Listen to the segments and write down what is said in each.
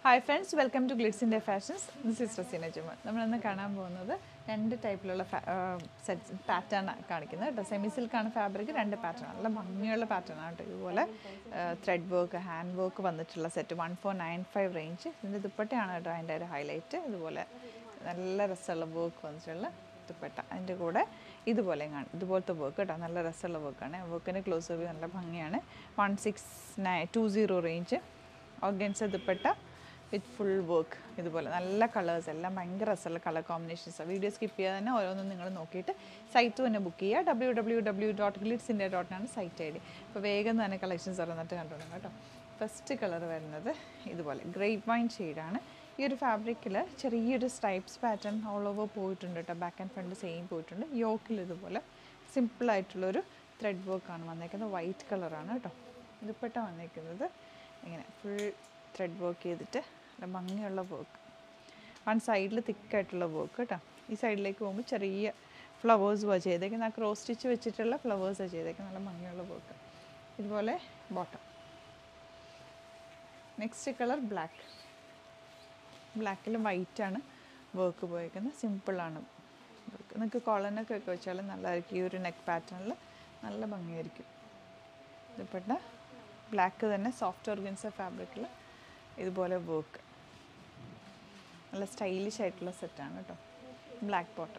hi friends welcome to Glitz India Fashions this is Raseena Juman നമ്മളിന്ന് കാണാൻ പോകുന്നത് രണ്ട് ടൈപ്പിലുള്ള സെറ്റ് പാറ്റേൺ കാണിക്കുന്നത് കേട്ടോ സെമി സിൽക്കാണ് ഫാബ്രിക് രണ്ട് പാറ്റേൺ നല്ല ഭംഗിയുള്ള പാറ്റേൺ ആണ് കേട്ടോ ഇതുപോലെ ത്രെഡ് വർക്ക് ഹാൻഡ് വർക്ക് വന്നിട്ടുള്ള set one four nine five range ഇതിൻ്റെ ദുപ്പട്ടയാണ് കേട്ടോ അതിൻ്റെ ഒരു ഹൈലൈറ്റ് ഇതുപോലെ നല്ല രസമുള്ള വർക്ക് വന്നിട്ടുള്ള ദുപ്പട്ട അതിൻ്റെ കൂടെ ഇതുപോലെ കാണും ഇതുപോലത്തെ വർക്ക് കേട്ടോ നല്ല രസമുള്ള വർക്കാണ് വർക്കിൻ്റെ ക്ലോസ് ഓഫ് നല്ല ഭംഗിയാണ് one six nine two zero range organza dupatta with full work ഇതുപോലെ നല്ല കളേഴ്സ് എല്ലാം ഭയങ്കര രസമുള്ള കളർ കോമ്പിനേഷൻസ് വീഡിയോ സ്കിപ്പ് ചെയ്യാതെ തന്നെ ഓരോന്നും നിങ്ങൾ നോക്കിയിട്ട് സൈറ്റ് തന്നെ ബുക്ക് ചെയ്യുക W W W dot Glitz India ഡോട്ടിനാണ് സൈറ്റ് ഐ ഡി അപ്പോൾ വേഗം തന്നെ കളക്ഷൻസ് ഇറന്നിട്ട് കണ്ടോളാം കേട്ടോ ഫസ്റ്റ് കളർ വരുന്നത് ഇതുപോലെ ഗ്രേപ്പ് വൈൻ ഷെയ്ഡാണ് ഈ ഒരു ഫാബ്രിക്കിൽ ചെറിയൊരു സ്ട്രൈപ്സ് പാറ്റേൺ ഓൾ ഓവർ പോയിട്ടുണ്ട് കേട്ടോ ബാക്ക് ആൻഡ് ഫ്രണ്ട് സെയിം പോയിട്ടുണ്ട് യോക്കിൽ ഇതുപോലെ സിമ്പിളായിട്ടുള്ളൊരു ത്രെഡ് വർക്കാണ് വന്നേക്കുന്നത് വൈറ്റ് കളറാണ് കേട്ടോ ദുപ്പട്ട വന്നേക്കുന്നത് ഇങ്ങനെ ഫുൾ ത്രെഡ് വർക്ക് ചെയ്തിട്ട് നല്ല ഭംഗിയുള്ള വർക്ക് വൺ സൈഡിൽ തിക്കായിട്ടുള്ള വർക്ക് കേട്ടോ ഈ സൈഡിലേക്ക് പോകുമ്പോൾ ചെറിയ ഫ്ലവേഴ്സ് വാ ചെയ്തേക്കുന്നത് ആ ക്രോസ് സ്റ്റിച്ച് വെച്ചിട്ടുള്ള ഫ്ലവേഴ്സാണ് ചെയ്തേക്കുന്നത് നല്ല ഭംഗിയുള്ള വർക്ക് ഇതുപോലെ ബോട്ടം നെക്സ്റ്റ് കളർ ബ്ലാക്ക് ബ്ലാക്കിൽ വൈറ്റാണ് വർക്ക് പോയേക്കുന്നത് സിമ്പിളാണ് വർക്ക് നിങ്ങൾക്ക് കോളനൊക്കെ ഒക്കെ വെച്ചാൽ നല്ലതായിരിക്കും ഈ ഒരു നെക്ക് പാറ്റേണിൽ നല്ല ഭംഗിയായിരിക്കും ഇതുപ്പെട്ട ബ്ലാക്ക് തന്നെ സോഫ്റ്റ് ഓർഗൻസ ഫാബ്രിക്കിൽ ഇതുപോലെ വർക്ക് നല്ല സ്റ്റൈലിഷ് ആയിട്ടുള്ള സെറ്റാണ് കേട്ടോ black bottom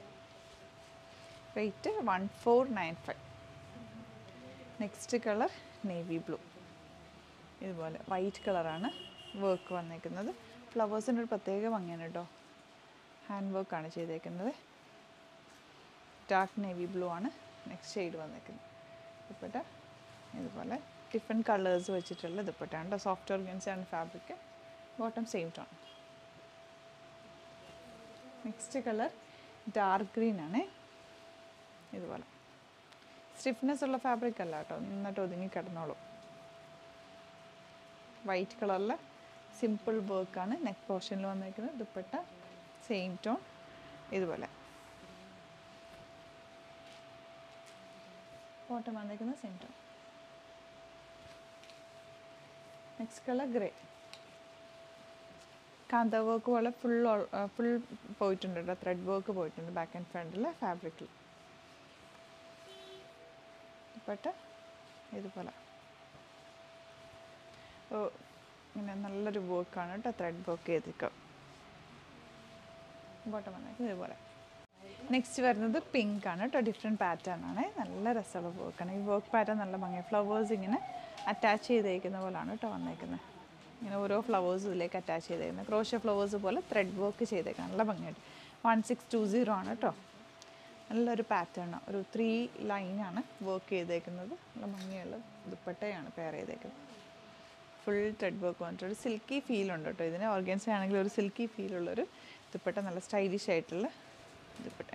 rate one four nine five next colour navy blue ഇതുപോലെ വൈറ്റ് കളറാണ് വർക്ക് വന്നേക്കുന്നത് ഫ്ലവേഴ്സിൻ്റെ ഒരു പ്രത്യേക ഭംഗിയാണ് കേട്ടോ ഹാൻഡ് വർക്കാണ് ചെയ്തേക്കുന്നത് ഡാർക്ക് നേവി ബ്ലൂ ആണ് നെക്സ്റ്റ് ഷെയ്ഡ് വന്നേക്കുന്നത് ദുപ്പട്ട ഇതുപോലെ ഡിഫറെൻറ്റ് കളേഴ്സ് വെച്ചിട്ടുള്ള ദുപ്പട്ടയാണ് കേട്ടോ സോഫ്റ്റ് ഓർഗൻസ് ആണ് fabric bottom same tone next colour dark green ആണ് ഇതുപോലെ സ്റ്റിഫ്നെസ് ഉള്ള ഫാബ്രിക് അല്ല കേട്ടോ നന്നായിട്ട് ഒതുങ്ങി കിടന്നോളൂ വൈറ്റ് കളറിൽ സിമ്പിൾ വർക്കാണ് നെക്ക് പോർഷനിൽ വന്നേക്കുന്നത് ദുപ്പട്ട സെയിം ടോൺ ഇതുപോലെ ബോട്ടം വന്നേക്കുന്നത് same tone next colour grey kantha work പോലെ ഫുൾ ഫുൾ പോയിട്ടുണ്ട് കേട്ടോ ത്രെഡ് വർക്ക് പോയിട്ടുണ്ട് ബാക്ക് ആൻഡ് ഫ്രണ്ടിൽ ഫാബ്രിക്കിൽ ദുപ്പട്ട ഇതുപോലെ ഓ ഇങ്ങനെ നല്ലൊരു വർക്കാണ് കേട്ടോ ത്രെഡ് വർക്ക് ചെയ്തിരിക്കുക ബോട്ടം വന്നേക്കുന്നത് ഇതുപോലെ നെക്സ്റ്റ് വരുന്നത് പിങ്ക് ആണ് കേട്ടോ ഡിഫറെൻറ്റ് പാറ്റേൺ ആണ് നല്ല രസമുള്ള വർക്കാണ് ഈ വർക്ക് പാറ്റേൺ നല്ല ഭംഗിയാണ് ഫ്ലവേഴ്സ് ഇങ്ങനെ അറ്റാച്ച് ചെയ്തേക്കുന്ന പോലാണ് കേട്ടോ വന്നേക്കുന്നത് ഇങ്ങനെ ഓരോ ഫ്ലവേഴ്സ് ഇതിലേക്ക് അറ്റാച്ച് ചെയ്തേക്കുന്നത് ക്രോഷ്യ ഫ്ലവേഴ്സ് പോലെ ത്രെഡ് വർക്ക് ചെയ്തേക്കുന്നത് നല്ല ഭംഗിയായിട്ട് വൺ സിക്സ് ടു സീറോ ആണ് കേട്ടോ നല്ലൊരു പാറ്റേൺ ഒരു ത്രീ ലൈനാണ് വർക്ക് ചെയ്തേക്കുന്നത് നല്ല ഭംഗിയുള്ള ദുപ്പട്ടയാണ് പെയർ ചെയ്തേക്കുന്നത് ഫുൾ ത്രെഡ് വർക്ക് വന്നിട്ട് ഒരു സിൽക്കി ഫീൽ ഉണ്ട് കേട്ടോ ഇതിന് ഓർഗൻസ ആണെങ്കിൽ ഒരു സിൽക്കി ഫീലുള്ളൊരു ദുപ്പട്ട നല്ല സ്റ്റൈലിഷ് ആയിട്ടുള്ള dupatta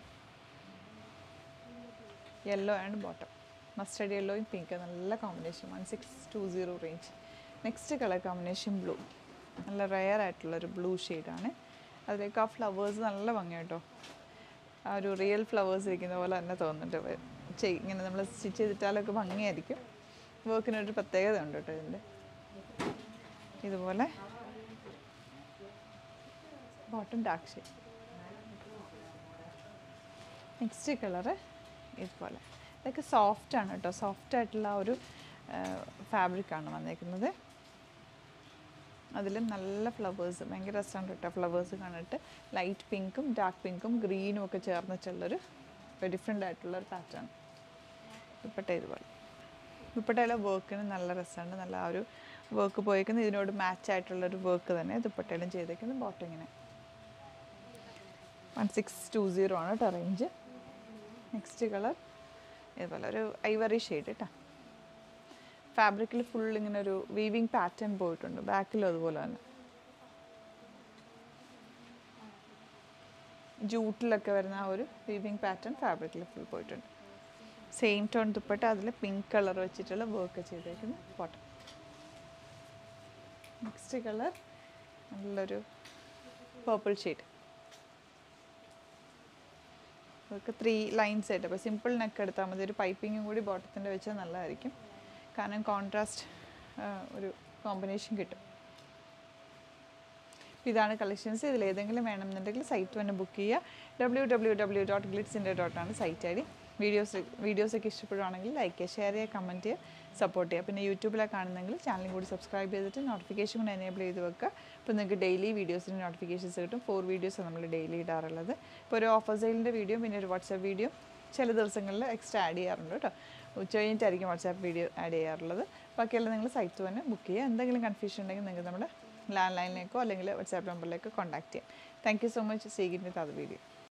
yellow and bottom mustard യെല്ലോയും പിങ്ക് നല്ല combination one six two zero range next colour combination blue നല്ല റെയർ ആയിട്ടുള്ളൊരു ബ്ലൂ ഷെയ്ഡാണ് അതിലേക്ക് ആ ഫ്ലവേഴ്സ് നല്ല ഭംഗിയാണ് കേട്ടോ ആ ഒരു റിയൽ ഫ്ലവേഴ്സ് ഇരിക്കുന്ന പോലെ തന്നെ തോന്നുന്നുണ്ട് ചെയ് ഇങ്ങനെ നമ്മൾ സ്റ്റിച്ച് ചെയ്തിട്ടാലൊക്കെ ഭംഗിയായിരിക്കും വർക്കിനൊരു പ്രത്യേകത ഉണ്ട് കേട്ടോ ഇതിൻ്റെ ഇതുപോലെ bottom dark shade next colour ഇതുപോലെ ഇതൊക്കെ സോഫ്റ്റ് ആണ് കേട്ടോ സോഫ്റ്റ് ആയിട്ടുള്ള ഒരു ഫാബ്രിക്കാണ് വന്നേക്കുന്നത് അതിൽ നല്ല ഫ്ലവേഴ്സ് ഭയങ്കര രസമാണ് കേട്ടോ ഫ്ലവേഴ്സ് കണ്ടിട്ട് ലൈറ്റ് പിങ്കും ഡാർക്ക് പിങ്കും ഗ്രീനും ഒക്കെ ചേർന്നിട്ടുള്ളൊരു ഡിഫറെൻ്റ് ആയിട്ടുള്ളൊരു പാറ്റേൺ ദുപ്പട്ട ഇതുപോലെ ദുപ്പട്ടയിലെ വർക്കിന് നല്ല രസമുണ്ട് നല്ല ആ ഒരു വർക്ക് പോയേക്കുന്നത് ഇതിനോട് മാച്ച് ആയിട്ടുള്ളൊരു വർക്ക് തന്നെ ദുപ്പട്ടയിലും ചെയ്തേക്കുന്നത് ബോട്ടം ഇങ്ങനെ വൺ സിക്സ് ടു സീറോ ആണ് കേട്ടോ റേഞ്ച് നെക്സ്റ്റ് കളർ ഇതുപോലെ ഒരു ഐവറി ഷെയ്ഡ് കേട്ടോ ഫാബ്രിക്കിൽ ഫുൾ ഇങ്ങനെ ഒരു വീവിങ് പാറ്റേൺ പോയിട്ടുണ്ട് ബാക്കിലും അതുപോലെ തന്നെ ജൂട്ടിലൊക്കെ വരുന്ന ആ ഒരു വീവിങ് പാറ്റേൺ ഫാബ്രിക്കിൽ ഫുൾ പോയിട്ടുണ്ട് സെയിം ടോൺ ദുപ്പട്ട അതിൽ പിങ്ക് കളർ വെച്ചിട്ടുള്ള വർക്ക് ചെയ്തേക്കുന്ന ബോട്ടം നെക്സ്റ്റ് കളർ നല്ലൊരു പേർപ്പിൾ ഷെയ്ഡ് അതൊക്കെ ത്രീ ലൈൻസ് ആയിട്ട് അപ്പോൾ സിമ്പിൾ നെക്ക് എടുത്താൽ മതി ഒരു പൈപ്പിങ്ങും കൂടി ബോട്ടത്തിൻ്റെ വെച്ചാൽ നല്ലതായിരിക്കും കാരണം കോൺട്രാസ്റ്റ് ഒരു കോമ്പിനേഷൻ കിട്ടും ഇതാണ് കളക്ഷൻസ് ഇതിൽ ഏതെങ്കിലും വേണമെന്നുണ്ടെങ്കിൽ സൈറ്റ് തന്നെ ബുക്ക് ചെയ്യുക W W W dot Glitz India ഡോട്ടാണ് സൈറ്റ് ഐ ഡി വീഡിയോസ് വീഡിയോസൊക്കെ ഇഷ്ടപ്പെടുവാണെങ്കിൽ ലൈക്ക് ചെയ്യുക ഷെയർ ചെയ്യുക കമൻറ്റ് ചെയ്യുക സപ്പോർട്ട് ചെയ്യുക പിന്നെ യൂട്യൂബിലാണ് കാണുന്നെങ്കിൽ ചാനലും കൂടി സബ്സ്ക്രൈബ് ചെയ്തിട്ട് നോട്ടിഫിക്കേഷൻ കൂടി എനേബിൾ ചെയ്ത് വെക്കുക അപ്പോൾ നിങ്ങൾക്ക് ഡെയിലി വീഡിയോസിന് നോട്ടിഫിക്കേഷൻസ് കിട്ടും ഫോർ വീഡിയോസ് നമ്മൾ ഡെയിലി ഇടാറുള്ളത് ഇപ്പോൾ ഒരു ഓഫർ സെയിലിൻ്റെ വീഡിയോ പിന്നെ ഒരു വാട്സാപ്പ് വീഡിയോ ചില ദിവസങ്ങളിൽ എക്സ്ട്രാ ആഡ് ചെയ്യാറുണ്ട് കേട്ടോ ഉച്ച കഴിഞ്ഞിട്ടായിരിക്കും വാട്സാപ്പ് വീഡിയോ ആഡ് ചെയ്യാറുള്ളത് ബാക്കിയെല്ലാം നിങ്ങൾ സൈറ്റ് തന്നെ ബുക്ക് ചെയ്യുക എന്തെങ്കിലും കൺഫ്യൂഷൻ ഉണ്ടെങ്കിൽ നിങ്ങൾക്ക് നമ്മുടെ ലാൻഡ് ലൈനിലേക്കോ അല്ലെങ്കിൽ വാട്സാപ്പ് നമ്പറിലേക്കോ കോൺടാക്ട് ചെയ്യാം താങ്ക് യു സോ മച്ച് സീഗിൻ വിത്ത് അത് വീഡിയോ